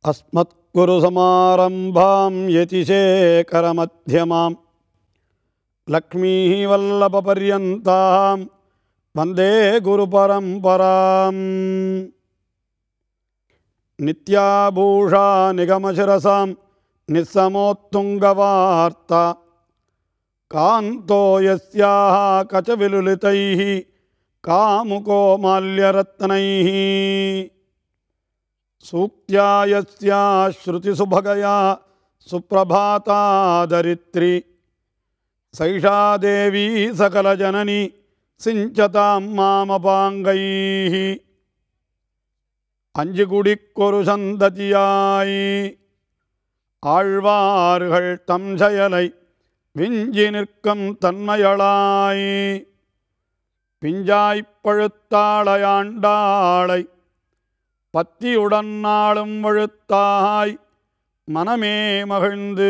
अस्मत्कुरुसमारम्भां यतिशेखरमध्यमां लक्ष्मीः वल्लभपर्यन्तां वन्दे गुरुपरम्पराम् नित्याभूषा निगमशिरसां निस्समोत्तुङ्गवार्ता कान्तो यस्याः कचविलुलितैः कामुको माल्यरत्नैः सूक्त्या यस्या श्रुतिसुभगया सुप्रभातादरित्री सैषा देवी सकलजननी सिञ्चतां मामपाङ्गैः அஞ்சு குடிக்கொரு சந்ததியாய் ஆழ்வார்கள் தம் செயலை விஞ்சி நிற்கும் தன்மையளாய் பிஞ்சாய்ப் பழுத்தாளையாண்டாளை பத்தியுடன் நாளும் வழுத்தாய் மனமே மகிழ்ந்து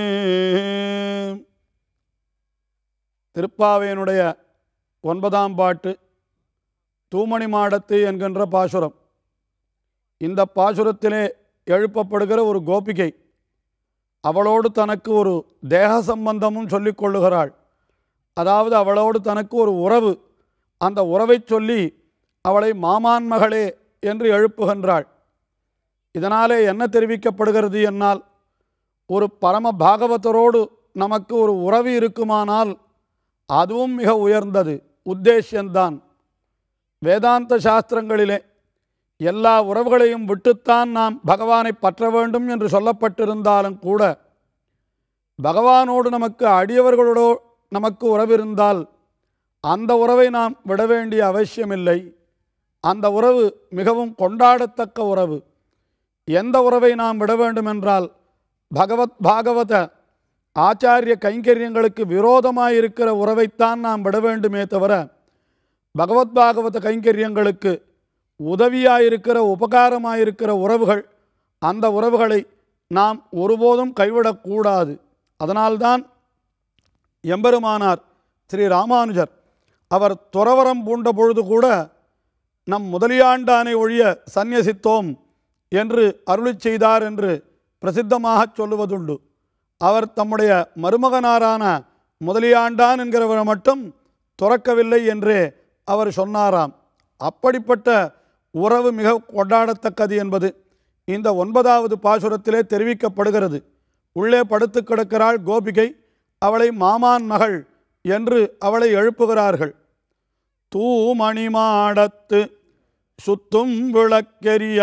திருப்பாவையனுடைய ஒன்பதாம் பாட்டு தூமணி மாடத்து என்கின்ற பாசுரம் இந்த பாசுரத்திலே எழுப்பப்படுகிற ஒரு கோபிகை அவளோடு தனக்கு ஒரு தேக சம்பந்தமும் சொல்லிக் கொள்ளுகிறாள் அதாவது அவளோடு தனக்கு ஒரு உறவு அந்த உறவை சொல்லி அவளை மாமான் மகளே என்று எழுப்புகின்றாள் இதனாலே என்ன தெரிவிக்கப்படுகிறது என்னால் ஒரு பரம பாகவதரோடு நமக்கு ஒரு உறவு இருக்குமானால் அதுவும் மிக உயர்ந்தது உத்தேசியந்தான் வேதாந்த சாஸ்திரங்களிலே எல்லா உறவுகளையும் விட்டுத்தான் நாம் பகவானை பற்ற வேண்டும் என்று சொல்லப்பட்டிருந்தாலும் கூட பகவானோடு நமக்கு அடியவர்களோடோ நமக்கு உறவு இருந்தால் அந்த உறவை நாம் விட வேண்டிய அவசியமில்லை அந்த உறவு மிகவும் கொண்டாடத்தக்க உறவு எந்த உறவை நாம் விட வேண்டுமென்றால் பகவத் பாகவத ஆச்சாரிய கைங்கரியங்களுக்கு விரோதமாயிருக்கிற உறவைத்தான் நாம் விட வேண்டுமே தவிர பகவத் பாகவத கைங்கரியங்களுக்கு உதவியாயிருக்கிற உபகாரமாயிருக்கிற உறவுகள் அந்த உறவுகளை நாம் ஒருபோதும் கைவிடக்கூடாது அதனால்தான் எம்பெருமானார் ஸ்ரீ ராமானுஜர் அவர் துறவரம் பூண்ட பொழுது கூட நம் முதலியாண்டானை ஒழிய சந்நியசித்தோம் என்று அருளிச் செய்தார் என்று பிரசித்தமாகச் சொல்லுவதுண்டு அவர் தம்முடைய மருமகனாரான முதலியாண்டான் என்கிறவரை மட்டும் துறக்கவில்லை என்றே அவர் சொன்னாராம் அப்படிப்பட்ட உறவு மிக கொண்டாடத்தக்கது என்பது இந்த ஒன்பதாவது பாசுரத்திலே தெரிவிக்கப்படுகிறது உள்ளே படுத்து கிடக்கிறாள் கோபிகை அவளை மாமான் மகள் என்று அவளை எழுப்புகிறார்கள் தூமணி மாடத்து சுத்தும் விளக்கெரிய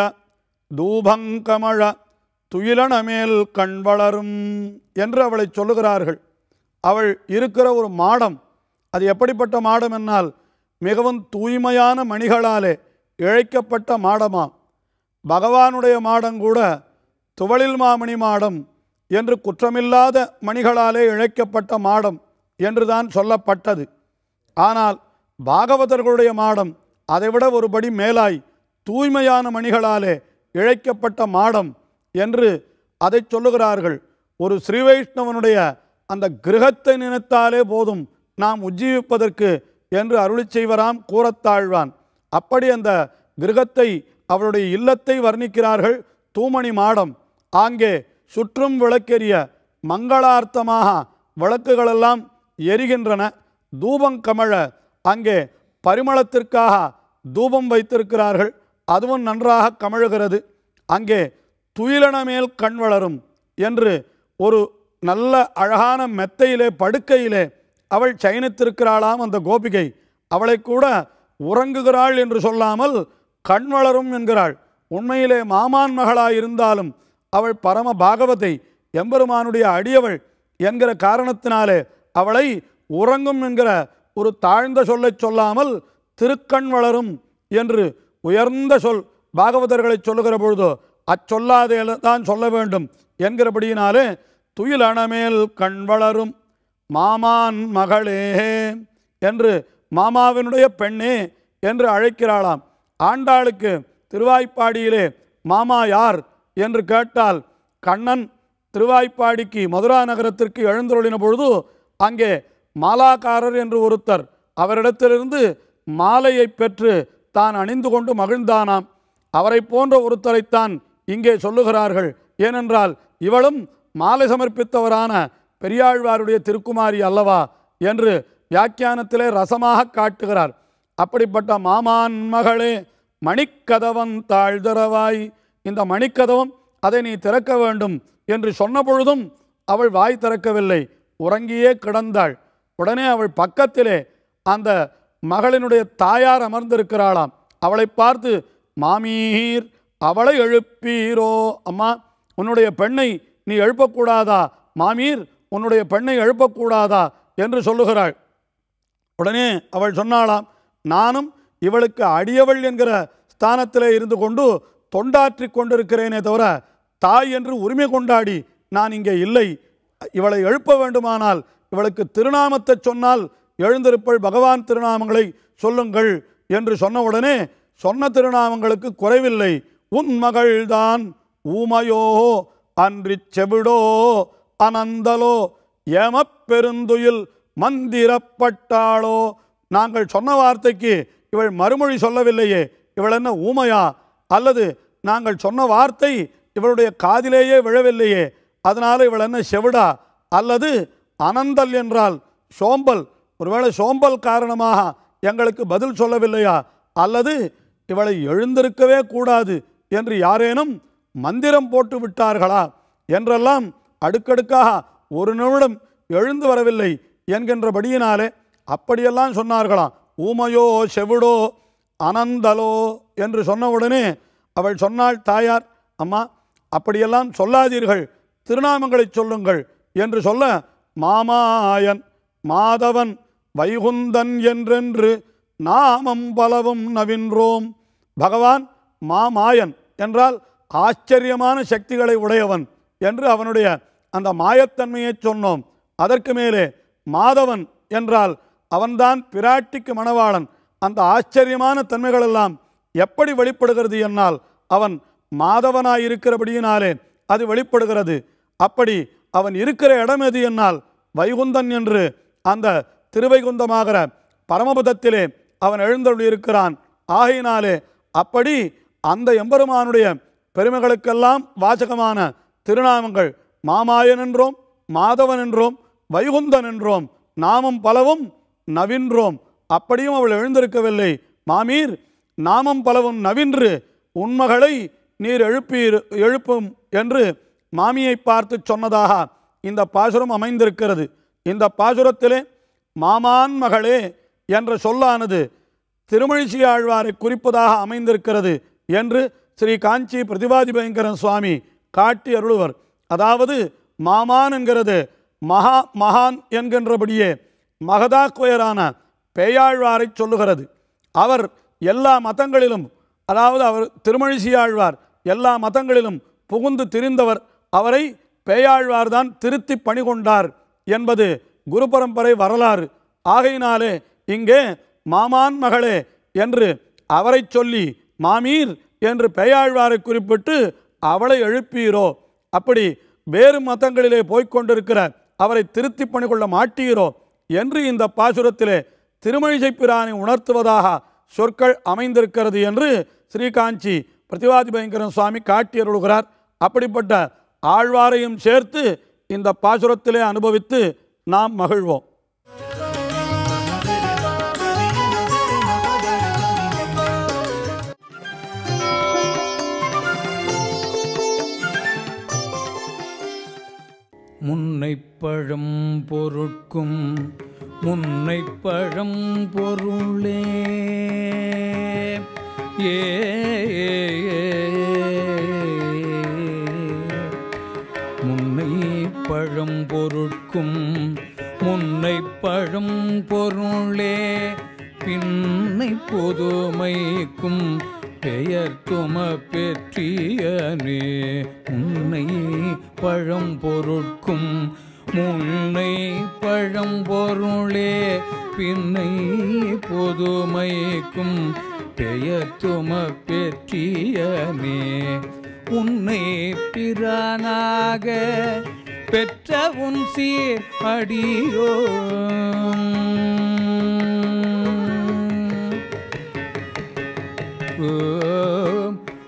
தூபங்கமழ துயிலனமேல் கண் வளரும் என்று அவளை சொல்லுகிறார்கள் அவள் இருக்கிற ஒரு மாடம் அது எப்படிப்பட்ட மாடம் என்னால் மிகவும் தூய்மையான மணிகளாலே இழைக்கப்பட்ட மாடமாம் பகவானுடைய மாடம் கூட துவளில் மாமணி மாடம் என்று குற்றமில்லாத மணிகளாலே இழைக்கப்பட்ட மாடம் என்றுதான் சொல்லப்பட்டது ஆனால் பாகவதர்களுடைய மாடம் அதைவிட ஒருபடி மேலாய் தூய்மையான மணிகளாலே இழைக்கப்பட்ட மாடம் என்று அதை சொல்லுகிறார்கள் ஒரு ஸ்ரீ வைஷ்ணவனுடைய அந்த கிரகத்தை நினைத்தாலே போதும் நாம் உஜ்ஜீவிப்பதற்கு என்று அருளி செய்வராம் கூறத்தாழ்வான் அப்படி அந்த கிரகத்தை அவருடைய இல்லத்தை வர்ணிக்கிறார்கள் தூமணி மாடம் ஆங்கே சுற்றும் விளக்கெரிய மங்களார்த்தமாக விளக்குகளெல்லாம் எரிகின்றன தூபம் கமழ அங்கே பரிமளத்திற்காக தூபம் வைத்திருக்கிறார்கள் அதுவும் நன்றாக கமழுகிறது அங்கே துயிலன மேல் கண் வளரும் என்று ஒரு நல்ல அழகான மெத்தையிலே படுக்கையிலே அவள் சயனித்திருக்கிறாளாம் அந்த கோபிகை அவளை கூட உறங்குகிறாள் என்று சொல்லாமல் கண் வளரும் என்கிறாள் உண்மையிலே மாமான் மகளாய் இருந்தாலும் அவள் பரம பாகவதை எம்பெருமானுடைய அடியவள் என்கிற காரணத்தினாலே அவளை உறங்கும் என்கிற ஒரு தாழ்ந்த சொல்லைச் சொல்லாமல் திருக்கண் வளரும் என்று உயர்ந்த சொல் பாகவதர்களை சொல்லுகிற பொழுதோ அச்சொல்லாதே தான் சொல்ல வேண்டும் என்கிறபடியினாலே துயில் அணமேல் கண் வளரும் மாமான் மகளே என்று மாமாவினுடைய பெண்ணே என்று அழைக்கிறாளாம் ஆண்டாளுக்கு திருவாய்ப்பாடியிலே மாமா யார் என்று கேட்டால் கண்ணன் திருவாய்ப்பாடிக்கு மதுரா நகரத்திற்கு எழுந்தருளின பொழுது அங்கே மாலாக்காரர் என்று ஒருத்தர் அவரிடத்திலிருந்து மாலையை பெற்று தான் அணிந்து கொண்டு மகிழ்ந்தானாம் அவரை போன்ற ஒருத்தரைத்தான் இங்கே சொல்லுகிறார்கள் ஏனென்றால் இவளும் மாலை சமர்ப்பித்தவரான பெரியாழ்வாருடைய திருக்குமாரி அல்லவா என்று வியாக்கியானத்திலே ரசமாக காட்டுகிறார் அப்படிப்பட்ட மாமான் மகளே மணிக்கதவன் தாழ்தரவாய் இந்த மணிக்கதவம் அதை நீ திறக்க வேண்டும் என்று சொன்ன பொழுதும் அவள் வாய் திறக்கவில்லை உறங்கியே கிடந்தாள் உடனே அவள் பக்கத்திலே அந்த மகளினுடைய தாயார் அமர்ந்திருக்கிறாளாம் அவளை பார்த்து மாமீர் அவளை எழுப்பீரோ அம்மா உன்னுடைய பெண்ணை நீ எழுப்பக்கூடாதா மாமீர் உன்னுடைய பெண்ணை எழுப்பக்கூடாதா என்று சொல்லுகிறாள் உடனே அவள் சொன்னாளாம் நானும் இவளுக்கு அடியவள் என்கிற ஸ்தானத்திலே இருந்து கொண்டு தொண்டாற்றி கொண்டிருக்கிறேனே தவிர தாய் என்று உரிமை கொண்டாடி நான் இங்கே இல்லை இவளை எழுப்ப வேண்டுமானால் இவளுக்கு திருநாமத்தை சொன்னால் எழுந்திருப்பள் பகவான் திருநாமங்களை சொல்லுங்கள் என்று சொன்ன உடனே சொன்ன திருநாமங்களுக்கு குறைவில்லை உன் மகள்தான் ஊமையோ அன்றிச் செவிடோ அனந்தலோ ஏமப்பெருந்துயில் மந்திரப்பட்டாளோ நாங்கள் சொன்ன வார்த்தைக்கு இவள் மறுமொழி சொல்லவில்லையே இவள் என்ன ஊமையா அல்லது நாங்கள் சொன்ன வார்த்தை இவளுடைய காதிலேயே விழவில்லையே அதனால் இவள் என்ன செவிடா அல்லது அனந்தல் என்றால் சோம்பல் ஒருவேளை சோம்பல் காரணமாக எங்களுக்கு பதில் சொல்லவில்லையா அல்லது இவளை எழுந்திருக்கவே கூடாது என்று யாரேனும் மந்திரம் போட்டு விட்டார்களா என்றெல்லாம் அடுக்கடுக்காக ஒரு நிமிடம் எழுந்து வரவில்லை என்கின்றபடியினாலே அப்படியெல்லாம் சொன்னார்களாம் ஊமையோ செவிடோ அனந்தலோ என்று சொன்னவுடனே அவள் சொன்னாள் தாயார் அம்மா அப்படியெல்லாம் சொல்லாதீர்கள் திருநாமங்களை சொல்லுங்கள் என்று சொல்ல மாமாயன் மாதவன் வைகுந்தன் என்றென்று நாமம் பலவும் நவின்றோம் பகவான் மாமாயன் என்றால் ஆச்சரியமான சக்திகளை உடையவன் என்று அவனுடைய அந்த மாயத்தன்மையை சொன்னோம் அதற்கு மேலே மாதவன் என்றால் அவன்தான் பிராட்டிக்கு மணவாளன் அந்த ஆச்சரியமான தன்மைகளெல்லாம் எப்படி வெளிப்படுகிறது என்னால் அவன் மாதவனாயிருக்கிறபடியினாலே அது வெளிப்படுகிறது அப்படி அவன் இருக்கிற இடம் எது என்னால் வைகுந்தன் என்று அந்த திருவைகுந்தமாகிற பரமபதத்திலே அவன் எழுந்தருளி இருக்கிறான் ஆகையினாலே அப்படி அந்த எம்பெருமானுடைய பெருமைகளுக்கெல்லாம் வாசகமான திருநாமங்கள் மாமாயன் என்றோம் மாதவன் என்றோம் வைகுந்தன் என்றோம் நாமம் பலவும் நவின்றோம் அப்படியும் அவள் எழுந்திருக்கவில்லை மாமீர் நாமம் பலவும் நவின்று உன்மகளை நீர் எழுப்பீர் எழுப்பும் என்று மாமியை பார்த்து சொன்னதாக இந்த பாசுரம் அமைந்திருக்கிறது இந்த பாசுரத்திலே மாமான் மகளே என்ற சொல்லானது திருமழிசி ஆழ்வாரை குறிப்பதாக அமைந்திருக்கிறது என்று ஸ்ரீ காஞ்சி பிரதிபாதி பயங்கரன் சுவாமி காட்டி அருளுவர் அதாவது மாமான் என்கிறது மகா மகான் என்கின்றபடியே மகதாக்குயரான பேயாழ்வாரை சொல்லுகிறது அவர் எல்லா மதங்களிலும் அதாவது அவர் திருமழிசியாழ்வார் எல்லா மதங்களிலும் புகுந்து திரிந்தவர் அவரை பேயாழ்வார்தான் திருத்தி பணிகொண்டார் என்பது குரு பரம்பரை வரலாறு ஆகையினாலே இங்கே மாமான் மகளே என்று அவரை சொல்லி மாமீர் என்று பெயாழ்வாரை குறிப்பிட்டு அவளை எழுப்பீரோ அப்படி வேறு மதங்களிலே போய்க் கொண்டிருக்கிற அவரை திருத்தி பணிகொள்ள மாட்டீரோ என்று இந்த பாசுரத்திலே திருமழிசை பிரானை உணர்த்துவதாக சொற்கள் அமைந்திருக்கிறது என்று ஸ்ரீகாஞ்சி பிரதிவாதி பயங்கரன் சுவாமி காட்டியருளுகிறார் அப்படிப்பட்ட ஆழ்வாரையும் சேர்த்து இந்த பாசுரத்திலே அனுபவித்து நாம் மகிழ்வோம் முன்னைப்பழம் பொருட்கும் முன்னைப்பழம் பொருளே ஏ முன்னை பழம் பொருட்கும் முன்னை பழம் பொருளே பின்னை பொதுமைக்கும் பெயர் தும பெற்றியனே முன்னை பழம் பொருட்கும் முன்னை பழம் பொருளே பின்னை பொதுமைக்கும் பெயர் தும பெற்றியனே உன்னை பிரானாக பெற்ற உன் சீர் அடியோ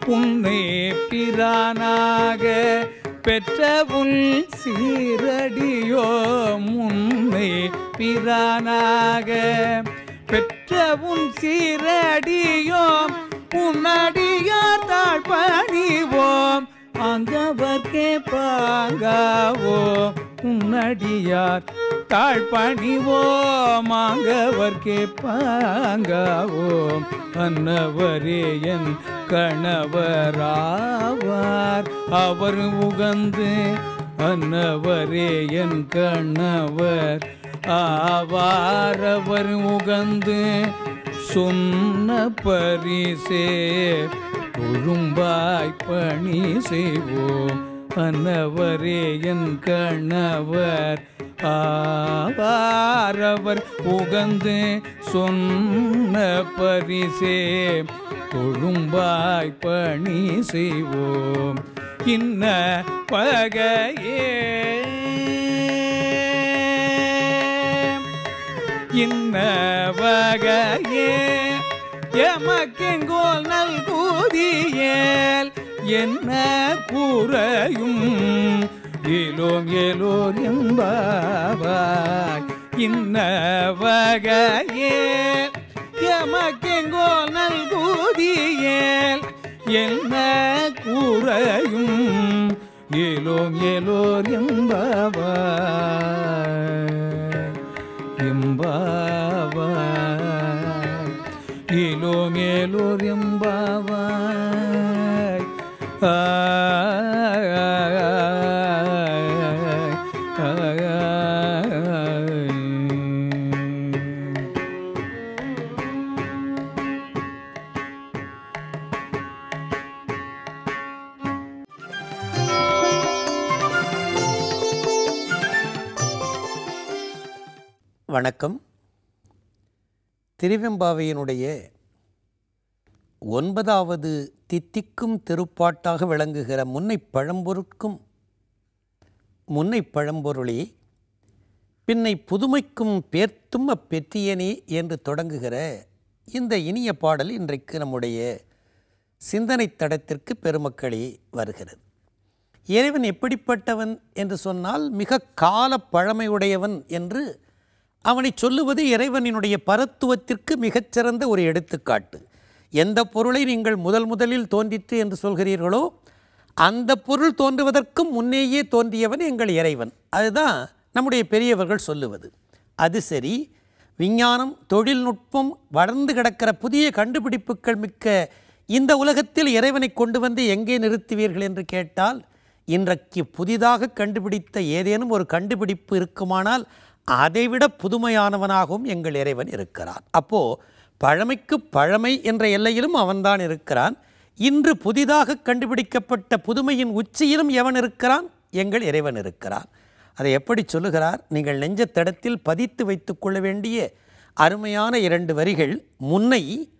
உன்னை பிரானாக பெற்ற உன் சீரடியோ முன்னை பிரானாக பெற்ற உன் சீரடியோம் உன்னடியார் தாழ் பணிவோம் அங்கவர்க்கே பாங்காவோ உன்னடியார் தாழ் பணிவோம் அங்கவர்க்கே பாங்காவோம் அன்னவரே என் கணவராவார் அவர் உகந்து அன்னவரே என் கணவர் ஆவார் அவர் உகந்து சொன்ன பரிசே ஒழும்பாய் பணி செய்வோம் அன்னவரே என் கணவர் ஆவாரவர் உகந்து சொன்ன பரிசே கொழும்பாய் பணி செய்வோம் இன்ன பகையே இன்ன வகையே எமக்கெங்கோல் நல்கூதியேல் என்ன கூறையும் ஏலோம் ஏலோர் என்பாவாய் இன்ன வகையே எமக்கெங்கோல் நல்கூதியேல் என்ன கூறையும் ஏலோம் ஏலோர் என்பாவாய் எம்பாவாய் ஏலோ மேலோர் எம்பாவாய் ஆய், ஆய், ஆய், ஆய். வணக்கம் திருவெம்பாவையினுடைய ஒன்பதாவது தித்திக்கும் திருப்பாட்டாக விளங்குகிற முன்னை பழம்பொருட்கும் முன்னை பழம்பொருளே பின்னை புதுமைக்கும் பேர்த்தும் அப்பெற்றியனே என்று தொடங்குகிற இந்த இனிய பாடல் இன்றைக்கு நம்முடைய சிந்தனை தடத்திற்கு பெருமக்களே வருகிறது இறைவன் எப்படிப்பட்டவன் என்று சொன்னால் மிக கால பழமையுடையவன் என்று அவனை சொல்லுவது இறைவனினுடைய பரத்துவத்திற்கு மிகச்சிறந்த ஒரு எடுத்துக்காட்டு எந்த பொருளை நீங்கள் முதல் முதலில் தோன்றிற்று என்று சொல்கிறீர்களோ அந்த பொருள் தோன்றுவதற்கும் முன்னேயே தோன்றியவன் எங்கள் இறைவன் அதுதான் நம்முடைய பெரியவர்கள் சொல்லுவது அது சரி விஞ்ஞானம் தொழில்நுட்பம் வளர்ந்து கிடக்கிற புதிய கண்டுபிடிப்புகள் மிக்க இந்த உலகத்தில் இறைவனை கொண்டு வந்து எங்கே நிறுத்துவீர்கள் என்று கேட்டால் இன்றைக்கு புதிதாக கண்டுபிடித்த ஏதேனும் ஒரு கண்டுபிடிப்பு இருக்குமானால் அதைவிட புதுமையானவனாகவும் எங்கள் இறைவன் இருக்கிறான் அப்போ பழமைக்கு பழமை என்ற எல்லையிலும் அவன்தான் இருக்கிறான் இன்று புதிதாக கண்டுபிடிக்கப்பட்ட புதுமையின் உச்சியிலும் எவன் இருக்கிறான் எங்கள் இறைவன் இருக்கிறான் அதை எப்படி சொல்லுகிறார் நீங்கள் நெஞ்சத்தடத்தில் பதித்து வைத்துக்கொள்ள வேண்டிய அருமையான இரண்டு வரிகள் முன்னை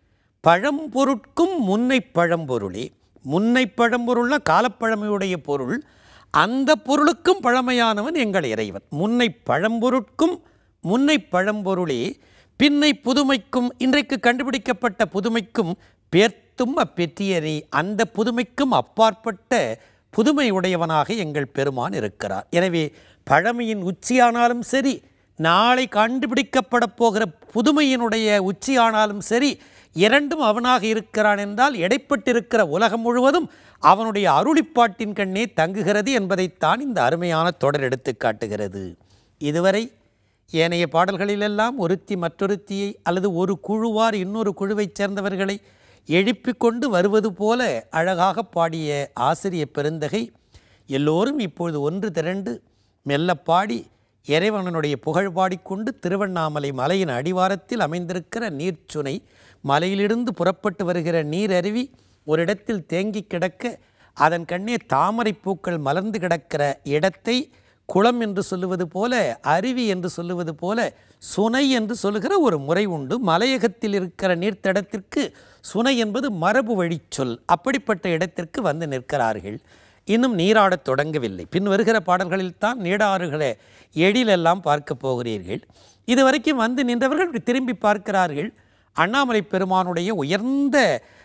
பழம்பொருட்கும் முன்னை பழம்பொருளே முன்னை பழம்பொருள்னா காலப்பழமையுடைய பொருள் அந்த பொருளுக்கும் பழமையானவன் எங்கள் இறைவன் முன்னை பழம்பொருட்கும் முன்னை பழம்பொருளே பின்னை புதுமைக்கும் இன்றைக்கு கண்டுபிடிக்கப்பட்ட புதுமைக்கும் பேர்த்தும் அப்பெற்றியரே அந்த புதுமைக்கும் அப்பாற்பட்ட புதுமை உடையவனாக எங்கள் பெருமான் இருக்கிறார் எனவே பழமையின் உச்சியானாலும் சரி நாளை கண்டுபிடிக்கப்பட போகிற புதுமையினுடைய உச்சியானாலும் சரி இரண்டும் அவனாக இருக்கிறான் என்றால் எடைப்பட்டிருக்கிற உலகம் முழுவதும் அவனுடைய அருளிப்பாட்டின் கண்ணே தங்குகிறது என்பதைத்தான் இந்த அருமையான தொடர் எடுத்து காட்டுகிறது இதுவரை ஏனைய பாடல்களிலெல்லாம் ஒருத்தி மற்றொருத்தியை அல்லது ஒரு குழுவார் இன்னொரு குழுவைச் சேர்ந்தவர்களை எழுப்பிக் கொண்டு வருவது போல அழகாக பாடிய ஆசிரிய பெருந்தகை எல்லோரும் இப்பொழுது ஒன்று திரண்டு மெல்ல பாடி இறைவனனுடைய புகழ் பாடிக்கொண்டு திருவண்ணாமலை மலையின் அடிவாரத்தில் அமைந்திருக்கிற நீர்ச்சுனை மலையிலிருந்து புறப்பட்டு வருகிற நீரருவி ஒரு இடத்தில் தேங்கி கிடக்க அதன் கண்ணே தாமரை பூக்கள் மலர்ந்து கிடக்கிற இடத்தை குளம் என்று சொல்லுவது போல அருவி என்று சொல்லுவது போல சுனை என்று சொல்லுகிற ஒரு முறை உண்டு மலையகத்தில் இருக்கிற நீர்த்தடத்திற்கு சுனை என்பது மரபு வழிச்சொல் அப்படிப்பட்ட இடத்திற்கு வந்து நிற்கிறார்கள் இன்னும் நீராடத் தொடங்கவில்லை பின் வருகிற பாடல்களில் தான் நீடாறுகளை எழிலெல்லாம் பார்க்க போகிறீர்கள் இதுவரைக்கும் வந்து நின்றவர்கள் இப்படி திரும்பி பார்க்கிறார்கள் அண்ணாமலை பெருமானுடைய உயர்ந்த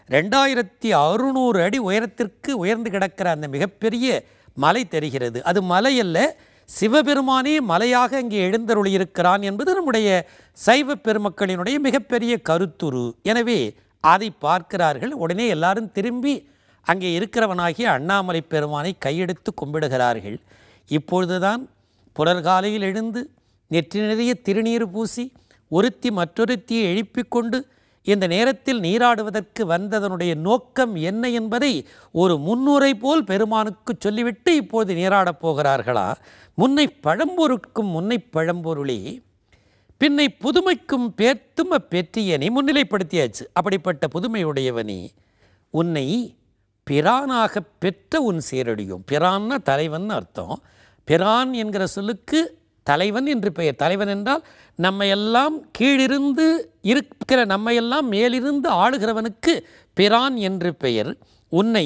ரெண்டாயிரத்தி அறுநூறு அடி உயரத்திற்கு உயர்ந்து கிடக்கிற அந்த மிகப்பெரிய மலை தெரிகிறது அது மலை அல்ல சிவபெருமானே மலையாக அங்கே எழுந்தருளியிருக்கிறான் என்பது நம்முடைய சைவ பெருமக்களினுடைய மிகப்பெரிய கருத்துரு எனவே அதை பார்க்கிறார்கள் உடனே எல்லாரும் திரும்பி அங்கே இருக்கிறவனாகிய அண்ணாமலை பெருமானை கையெடுத்து கும்பிடுகிறார்கள் இப்பொழுதுதான் புலர்காலையில் எழுந்து நெற்றி நிறைய திருநீர் பூசி ஒருத்தி மற்றொருத்தியை எழுப்பிக் கொண்டு இந்த நேரத்தில் நீராடுவதற்கு வந்ததனுடைய நோக்கம் என்ன என்பதை ஒரு முன்னுரை போல் பெருமானுக்கு சொல்லிவிட்டு இப்போது நீராடப் போகிறார்களா முன்னை பழம்பொருட்கும் முன்னை பழம்பொருளே பின்னை புதுமைக்கும் பேர்த்தும் அப்பெற்றியனை முன்னிலைப்படுத்தியாச்சு அப்படிப்பட்ட புதுமையுடையவனே உன்னை பிரானாக பெற்ற உன் சீரடியும் பிரான்னா தலைவன் அர்த்தம் பிரான் என்கிற சொல்லுக்கு தலைவன் என்று பெயர் தலைவன் என்றால் நம்மையெல்லாம் கீழிருந்து இருக்கிற நம்மையெல்லாம் மேலிருந்து ஆளுகிறவனுக்கு பிரான் என்று பெயர் உன்னை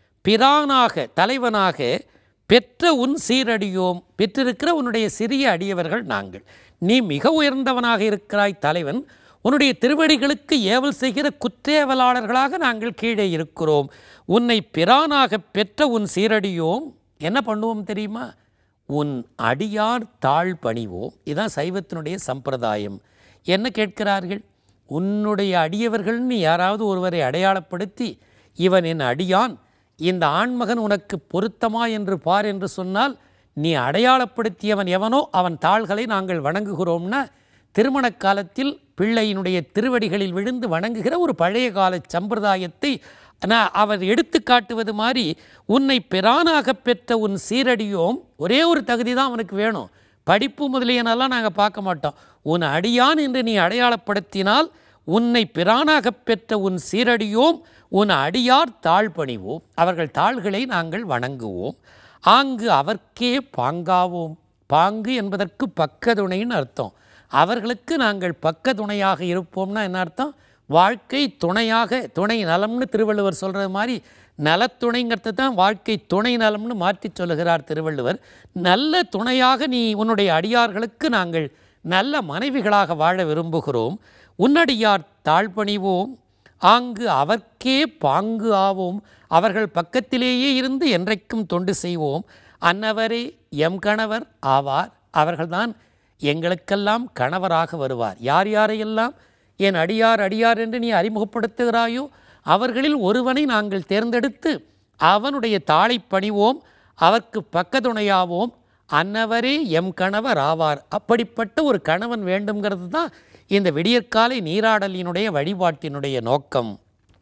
பிரானாக தலைவனாக பெற்ற உன் சீரடியோம் பெற்றிருக்கிற உன்னுடைய சிறிய அடியவர்கள் நாங்கள் நீ மிக உயர்ந்தவனாக இருக்கிறாய் தலைவன் உன்னுடைய திருவடிகளுக்கு ஏவல் செய்கிற குற்றேவலாளர்களாக நாங்கள் கீழே இருக்கிறோம் உன்னை பிரானாக பெற்ற உன் சீரடியோம் என்ன பண்ணுவோம் தெரியுமா உன் அடியார் தாழ் பணிவோம் இதுதான் சைவத்தினுடைய சம்பிரதாயம் என்ன கேட்கிறார்கள் உன்னுடைய அடியவர்கள்னு யாராவது ஒருவரை அடையாளப்படுத்தி இவன் என் அடியான் இந்த ஆண்மகன் உனக்கு பொருத்தமா என்று பார் என்று சொன்னால் நீ அடையாளப்படுத்தியவன் எவனோ அவன் தாள்களை நாங்கள் வணங்குகிறோம்னா திருமண காலத்தில் பிள்ளையினுடைய திருவடிகளில் விழுந்து வணங்குகிற ஒரு பழைய கால சம்பிரதாயத்தை நான் அவர் எடுத்து காட்டுவது மாதிரி உன்னை பிரானாக பெற்ற உன் சீரடியோம் ஒரே ஒரு தகுதி தான் அவனுக்கு வேணும் படிப்பு முதலியனெல்லாம் நாங்கள் பார்க்க மாட்டோம் உன் அடியான் என்று நீ அடையாளப்படுத்தினால் உன்னை பிரானாக பெற்ற உன் சீரடியோம் உன் அடியார் தாழ் பணிவோம் அவர்கள் தாள்களை நாங்கள் வணங்குவோம் ஆங்கு அவர்க்கே பாங்காவோம் பாங்கு என்பதற்கு பக்கதுணைன்னு அர்த்தம் அவர்களுக்கு நாங்கள் பக்கதுணையாக இருப்போம்னா என்ன அர்த்தம் வாழ்க்கை துணையாக துணை நலம்னு திருவள்ளுவர் சொல்கிறது மாதிரி நலத்துணைங்கிறது தான் வாழ்க்கை துணை நலம்னு மாற்றி சொல்லுகிறார் திருவள்ளுவர் நல்ல துணையாக நீ உன்னுடைய அடியார்களுக்கு நாங்கள் நல்ல மனைவிகளாக வாழ விரும்புகிறோம் உன்னடியார் தாழ்பணிவோம் ஆங்கு அவர்க்கே பாங்கு ஆவோம் அவர்கள் பக்கத்திலேயே இருந்து என்றைக்கும் தொண்டு செய்வோம் அன்னவரே எம் கணவர் ஆவார் அவர்கள்தான் எங்களுக்கெல்லாம் கணவராக வருவார் யார் யாரையெல்லாம் என் அடியார் அடியார் என்று நீ அறிமுகப்படுத்துகிறாயோ அவர்களில் ஒருவனை நாங்கள் தேர்ந்தெடுத்து அவனுடைய தாளை பணிவோம் அவர்க்கு பக்கத்துணையாவோம் அன்னவரே எம் கணவர் ஆவார் அப்படிப்பட்ட ஒரு கணவன் வேண்டுங்கிறது தான் இந்த விடியற்காலை நீராடலினுடைய வழிபாட்டினுடைய நோக்கம்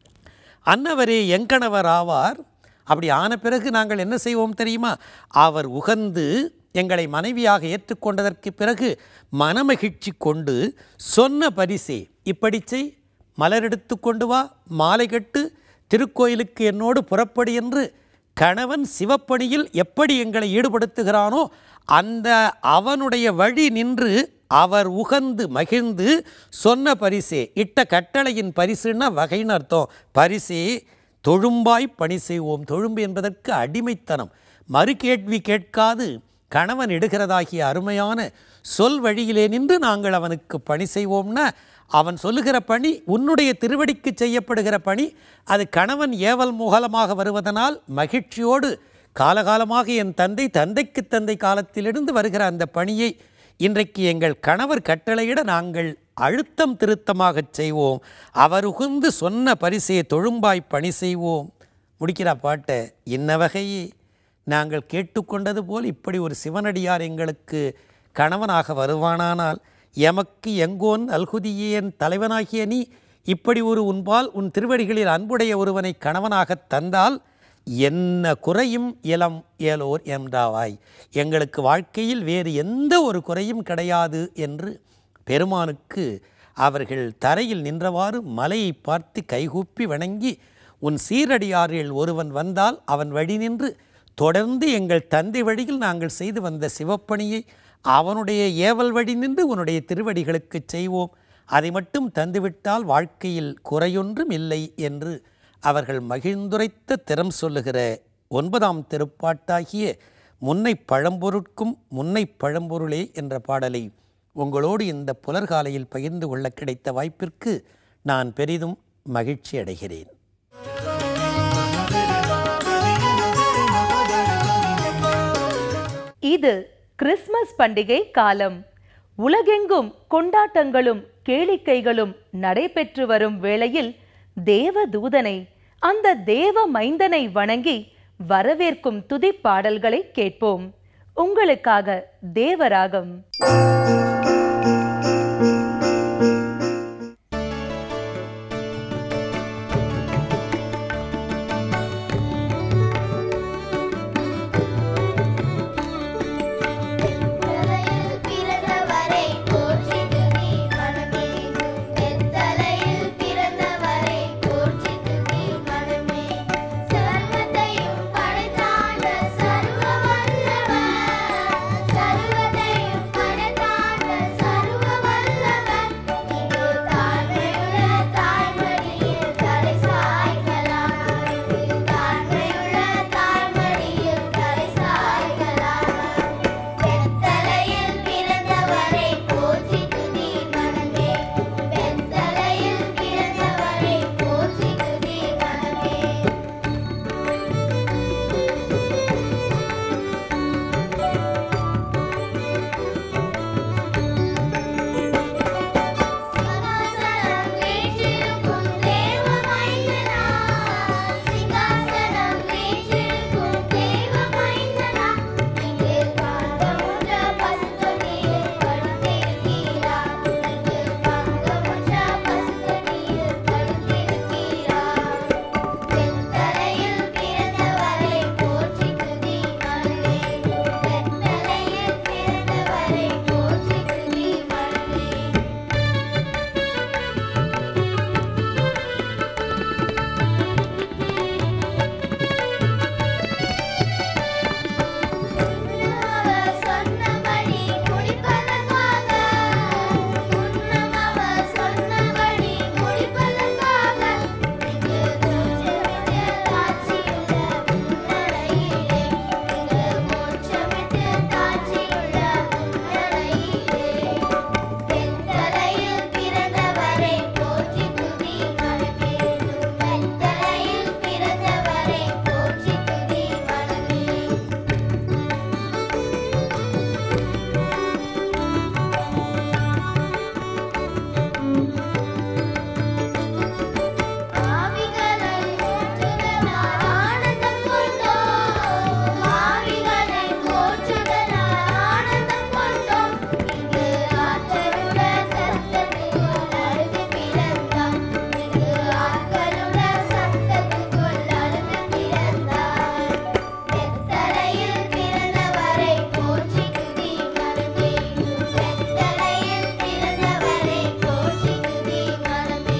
அன்னவரே எங்கணவர் ஆவார் அப்படி ஆன பிறகு நாங்கள் என்ன செய்வோம் தெரியுமா அவர் உகந்து எங்களை மனைவியாக ஏற்றுக்கொண்டதற்கு பிறகு மனமகிழ்ச்சி கொண்டு சொன்ன பரிசே இப்படி செய் மலரெடுத்து கொண்டு வா மாலை கட்டு திருக்கோயிலுக்கு என்னோடு புறப்படு என்று கணவன் சிவப்பணியில் எப்படி எங்களை ஈடுபடுத்துகிறானோ அந்த அவனுடைய வழி நின்று அவர் உகந்து மகிழ்ந்து சொன்ன பரிசே இட்ட கட்டளையின் பரிசுன்னா வகைன்னு அர்த்தம் பரிசே தொழும்பாய் பணி செய்வோம் தொழும்பு என்பதற்கு அடிமைத்தனம் மறு கேள்வி கேட்காது கணவன் இடுகிறதாகிய அருமையான சொல் வழியிலே நின்று நாங்கள் அவனுக்கு பணி செய்வோம்னா அவன் சொல்லுகிற பணி உன்னுடைய திருவடிக்கு செய்யப்படுகிற பணி அது கணவன் ஏவல் முகலமாக வருவதனால் மகிழ்ச்சியோடு காலகாலமாக என் தந்தை தந்தைக்கு தந்தை காலத்திலிருந்து வருகிற அந்த பணியை இன்றைக்கு எங்கள் கணவர் கட்டளையிட நாங்கள் அழுத்தம் திருத்தமாகச் செய்வோம் அவர் உகுந்து சொன்ன பரிசே தொழும்பாய் பணி செய்வோம் முடிக்கிறா பாட்டை இன்ன வகையே நாங்கள் கேட்டுக்கொண்டது போல் இப்படி ஒரு சிவனடியார் எங்களுக்கு கணவனாக வருவானானால் எமக்கு எங்கோன் அல்குதியேன் தலைவனாகிய நீ இப்படி ஒரு உன்பால் உன் திருவடிகளில் அன்புடைய ஒருவனை கணவனாகத் தந்தால் என்ன குறையும் இளம் இயலோர் என்றாவாய் எங்களுக்கு வாழ்க்கையில் வேறு எந்த ஒரு குறையும் கிடையாது என்று பெருமானுக்கு அவர்கள் தரையில் நின்றவாறு மலையை பார்த்து கைகூப்பி வணங்கி உன் சீரடியாரில் ஒருவன் வந்தால் அவன் வழி நின்று தொடர்ந்து எங்கள் தந்தை வழியில் நாங்கள் செய்து வந்த சிவப்பணியை அவனுடைய ஏவல் வழி நின்று உன்னுடைய திருவடிகளுக்கு செய்வோம் அதை மட்டும் தந்துவிட்டால் வாழ்க்கையில் குறையொன்றும் இல்லை என்று அவர்கள் மகிழ்ந்துரைத்த திறம் சொல்லுகிற ஒன்பதாம் திருப்பாட்டாகிய முன்னை பழம்பொருட்கும் முன்னை பழம்பொருளே என்ற பாடலை உங்களோடு இந்த புலர்காலையில் பகிர்ந்து கொள்ள கிடைத்த வாய்ப்பிற்கு நான் பெரிதும் மகிழ்ச்சி அடைகிறேன் இது கிறிஸ்மஸ் பண்டிகை காலம் உலகெங்கும் கொண்டாட்டங்களும் கேளிக்கைகளும் நடைபெற்று வரும் வேளையில் தேவதூதனை அந்த தேவ மைந்தனை வணங்கி வரவேற்கும் துதிப்பாடல்களை கேட்போம் உங்களுக்காக தேவராகம் தலையில் பிறந்தவரை போற்றி துதி மனமே தலையில் பிறந்தவரை போற்றி துதி மனமே சர்வத்தையும் படைத்தாண்ட சர்வ வல்லவர் சர்வத்தையும் படைத்தாண்ட சர்வ வல்லவர் இங்கு தாழ்மையுள்ள தாய்மடியில் தலை சாய்க்கலாம் இங்கு தாழ்மையுள்ள தாய்மடியில் தலை சாய்க்கலாம் பெத்தலையில் பிறந்தவரை போற்றி துதி மனமே பெத்தலையில் பிறந்தவரை போற்றி துதி மனமே சிங்காசனம் வீற்றிருக்கும் தேவ மைந்தனா சிங்காசனம் வீற்றிருக்கும் தேவ மைந்தனா இங்கு பங்கமுற்ற பசுத்தொட்டியில் படுத்திருக்கிறார் இங்கு பங்கமுற்ற பசுத்தொட்டியில் படுத்திருக்கிறார் பெத்தலையில் பிறந்தவரை போற்றி துதி மனமே பெத்தலையில் பிறந்தவரை போற்றி துதி மனமே உன்னவர் சொன்னபடி முடிப்பதற்காக உன்னவர் சொன்னபடி முடிப்பதற்காக இங்கு மூச்சமிட்டு காட்சியுள்ள முன்னரையிலே இங்கு மூச்சமிட்டு காட்சியுள்ள முன்னரையிலே பெத்தலையில் பிறந்தவரை போற்றி துதி மனமே பெத்தலையில் பிறந்தவரை போற்றி துதி மனமே ஆவிகளை போற்றுதலால் ஆனந்தம் கொண்டோம் ஆவிகளை போற்றுதலால் ஆனந்தம் கொண்டோம் இங்கு ஆற்றலுள்ள சத்தத்துக்குள் அழுது பிறந்தார் இங்கு ஆற்றலுள்ள சத்தத்துக்குள் அழுது பிறந்தார் பெத்தலையில் பிறந்தவரை போற்றி துதி மனமே பெத்தலையில் பிறந்தவரை போற்றி துதி மனமே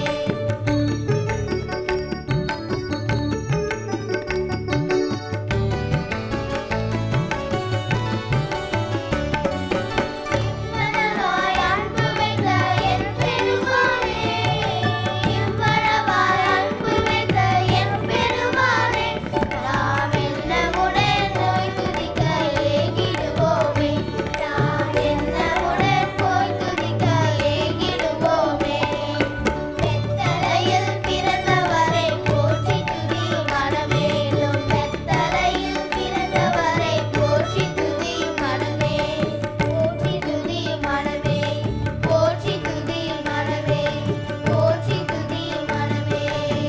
இவ்வளவாய் அன்பு வைத்த என் பெருமானே இவ்வளவாய் அன்பு வைத்த என் பெருமானே நாம் என்னமுடன் போய் துதிக்க ஏகிடுவோமே நாம் என்னமுடன் போய் துதிக்க ஏகிடுவோமே பெத்தலையில் பிறந்தவரை போற்றி துதி மனமேலும் பெத்தலையில் பிறந்தவரை போற்றி துதி மனமே போற்றி துதி மனமே போற்றி துதி மனமே போற்றி துதி மனமே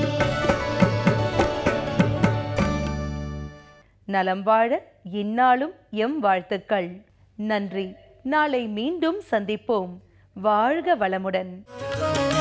நலம் வாழ இந்நாளும் எம் வாழ்த்துக்கள் நன்றி நாளை மீண்டும் சந்திப்போம் வாழ்க வளமுடன்